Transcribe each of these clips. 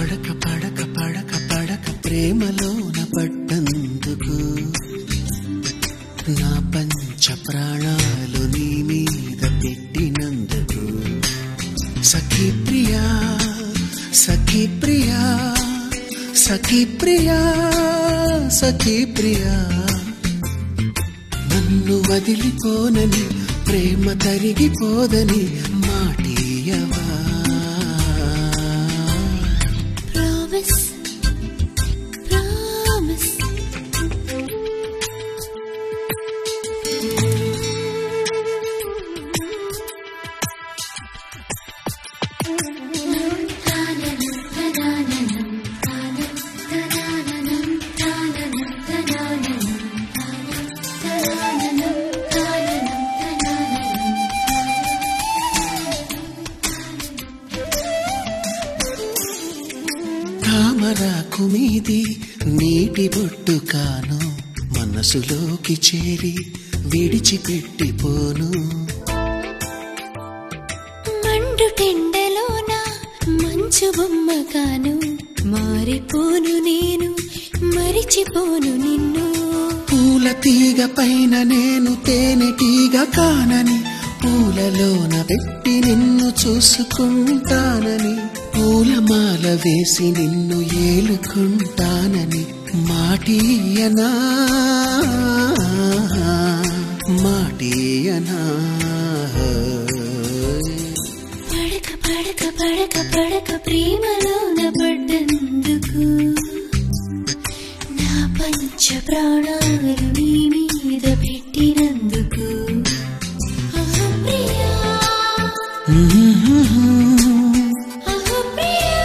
పడక పడక పడక పడక ప్రేమలోన పడ్డందుకు నా పంచ ప్రాణాలు నీ మీద పెట్టినందుకు సఖీ ప్రియా సఖీ ప్రియా సఖీ ప్రియా సఖీ ప్రియా నన్ను వదిలిపోనని ప్రేమ తరిగిపోదని మాటీయవా Promise, promise. తామరాకు మీది నీటి బొట్టు కాను మనసులోకి చేరి విడిచిపెట్టిపోను మండు టెండలోన మంచు బొమ్మ కాను మారిపోను నేను మరిచిపోను నిన్ను పూల తీగ పైన నేను తేనెటీగ కానని పూలలోన పెట్టి నిన్ను చూసుకుంటానని పూలమాల వేసి నిన్ను ఏలుకుంటానని మాటీయనా మాటీయనా పడక పడక పడక పడక ప్రేమలోన పడ్డందుకు నా పంచ ప్రాణాలు నీ మీద పెట్టినందుకు అహో ప్రియా అహో ప్రియా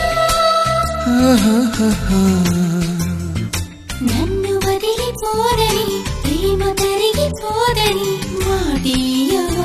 నన్ను వదిలిపోరని ప్రేమ తరిగిపోదని మాటియవా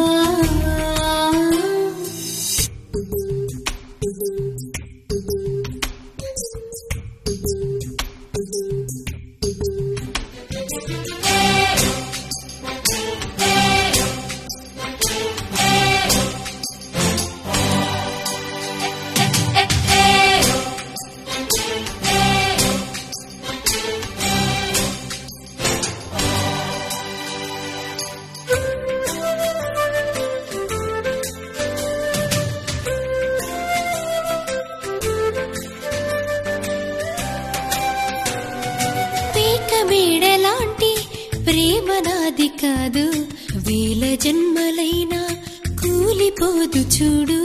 పీక మేడలాంటి ప్రేమ నాది కాదు వేల జన్మలైనా కూలిపోదు చూడు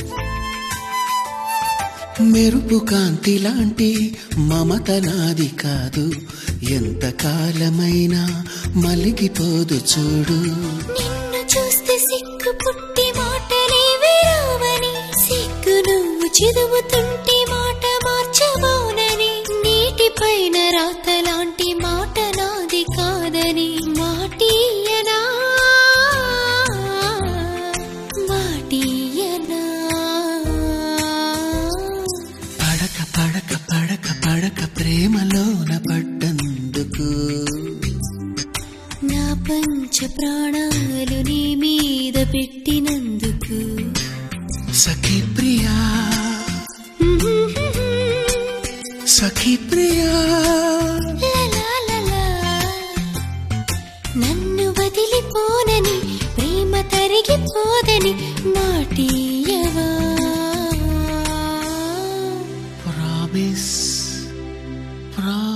మెరుపు కాంతి లాంటి మమత నాది కాదు ఎంత కాలమైనా మలిగిపోదు చూడు నిన్ను చూస్తే సిగ్గు పుట్టి మాటలేవి రావని సిగ్గు నువ్వు చదువుతుంటే మాట మార్చబోనని నీటిపైన రాతలాంటి మాట నాది కాదని మాటియనా మాటియనా పడక పడక పడక పడక ప్రేమలోన పడ్డందుకు నా పంచ ప్రాణాలు నీ మీద పెట్టినందుకు సఖీ ప్రియా సఖీ ప్రియా లలాలలా. నన్ను వదిలిపోనని ప్రేమ తరిగిపోదని మాటియవా ప్రామిస్ ప్రా